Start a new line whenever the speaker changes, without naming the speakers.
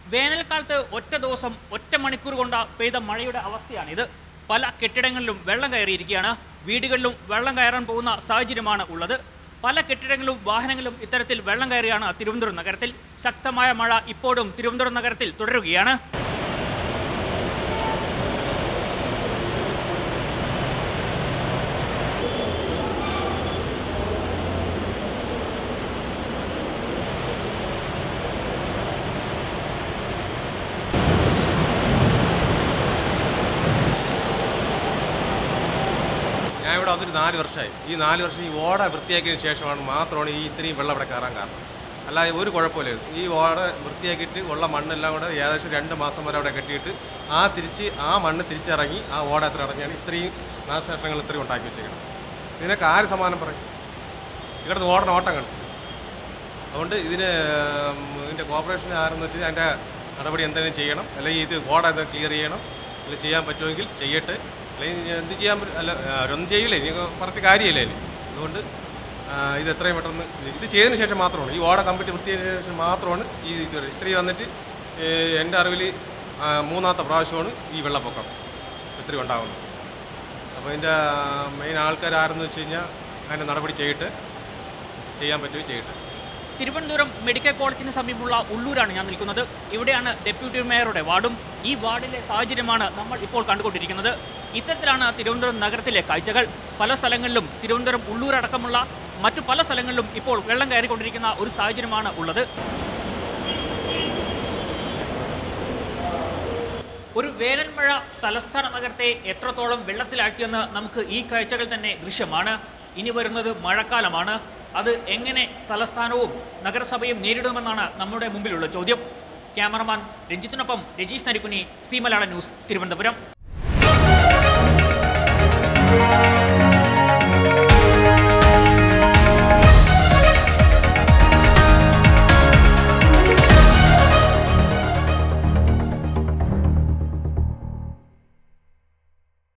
വേനൽക്കാലത്ത് ഒറ്റ ദിവസം ഒറ്റ മണിക്കൂർ കൊണ്ട് പെയ്ത മഴയുടെ അവസ്ഥയാണിത് പല കെട്ടിടങ്ങളിലും വെള്ളം കയറിയിരിക്കുകയാണ് വീടുകളിലും വെള്ളം കയറാൻ പോകുന്ന സാഹചര്യമാണ് ഉള്ളത് പല കെട്ടിടങ്ങളിലും വാഹനങ്ങളും ഇത്തരത്തിൽ വെള്ളം കയറിയാണ് തിരുവനന്തപുരം നഗരത്തിൽ ശക്തമായ മഴ ഇപ്പോഴും തിരുവനന്തപുരം നഗരത്തിൽ തുടരുകയാണ്
ഞാൻ ഇവിടെ വന്നിട്ട് നാല് വർഷമായി ഈ നാല് വർഷം ഈ ഓട വൃത്തിയാക്കിയതിന് ശേഷമാണ് മാത്രമാണ് ഈ ഇത്രയും വെള്ളം ഇവിടെ കയറാൻ കാരണം അല്ലാതെ ഒരു കുഴപ്പമില്ലായിരുന്നു ഈ ഓട വൃത്തിയാക്കിയിട്ട് ഉള്ള മണ്ണെല്ലാം കൂടെ ഏകദേശം രണ്ട് മാസം വരെ അവിടെ കെട്ടിയിട്ട് ആ തിരിച്ച് ആ മണ്ണ് തിരിച്ചിറങ്ങി ആ ഓട എത്ര ഇറങ്ങിയാണ് ഇത്രയും നാശനഷ്ടങ്ങൾ ഇത്രയും ഉണ്ടാക്കി വെച്ചേക്കുന്നത് ഇതിനൊക്കെ ആര് സമാനം പറയും ഇവിടുന്ന് ഓടണ ഓട്ടം കണ്ടു അതുകൊണ്ട് ഇതിന് ഉം, ഇതിൻ്റെ കോർപ്പറേഷൻ ആരെന്ന് വെച്ചാൽ അതിൻ്റെ നടപടി എന്തെങ്കിലും ചെയ്യണം അല്ലെങ്കിൽ ഇത് ഓട ഇത് ക്ലിയർ ചെയ്യണം അല്ലെങ്കിൽ ചെയ്യാൻ പറ്റുമെങ്കിൽ ചെയ്യട്ടെ അല്ലെങ്കിൽ ഇനി എന്ത് ചെയ്യാൻ പറ്റും അല്ല അവരൊന്നും ചെയ്യില്ല ഇനി പറഞ്ഞിട്ട് കാര്യമില്ല ഇനി അതുകൊണ്ട് ആ, ഇത് എത്രയും പെട്ടെന്ന് ഇത് ഇത് ചെയ്തതിന് ശേഷം മാത്രമാണ് ഈ ഓട കമ്പ്ലീറ്റ് വൃത്തിയായതിനു ശേഷം മാത്രമാണ് ഈ ഇത് വരുന്നത്. ഇത്രയും വന്നിട്ട് ഏ, എൻ്റെ അറിവിൽ ആ, മൂന്നാമത്തെ പ്രാവശ്യമാണ് ഈ വെള്ളപ്പൊക്കം ഇത്രയും ഉണ്ടാകുന്നത് അപ്പോൾ ഇതിൻ്റെ മെയിൻ ആൾക്കാർ ആരെന്ന് വെച്ച് കഴിഞ്ഞാൽ അതിൻ്റെ നടപടി ചെയ്യട്ടെ ചെയ്യാൻ പറ്റുകയും ചെയ്യട്ടെ
തിരുവനന്തപുരം മെഡിക്കൽ കോളേജിന് സമീപമുള്ള ഉള്ളൂരാണ് ഞാൻ നിൽക്കുന്നത് ഇവിടെയാണ് ഡെപ്യൂട്ടി മേയറുടെ വാർഡും ഈ വാർഡിലെ സാഹചര്യമാണ് നമ്മൾ ഇപ്പോൾ കണ്ടുകൊണ്ടിരിക്കുന്നത് ഇത്തരത്തിലാണ് തിരുവനന്തപുരം നഗരത്തിലെ കാഴ്ചകൾ പല സ്ഥലങ്ങളിലും തിരുവനന്തപുരം ഉള്ളൂരടക്കമുള്ള മറ്റു പല സ്ഥലങ്ങളിലും ഇപ്പോൾ വെള്ളം കയറിക്കൊണ്ടിരിക്കുന്ന ഒരു സാഹചര്യമാണ് ഉള്ളത് ഒരു വേനൽ മഴ തലസ്ഥാന നഗരത്തെ എത്രത്തോളം വെള്ളത്തിലാഴ്ത്തിയെന്ന് നമുക്ക് ഈ കാഴ്ചകൾ തന്നെ ദൃശ്യമാണ് ഇനി വരുന്നത് മഴക്കാലമാണ് അത് എങ്ങനെ തലസ്ഥാനവും നഗരസഭയും നേരിടുമെന്നാണ് നമ്മുടെ മുമ്പിലുള്ള ചോദ്യം ക്യാമറമാൻ രഞ്ജിത്തിനൊപ്പം രജീഷ് നരിക്കുനി സി മലയാള ന്യൂസ് തിരുവനന്തപുരം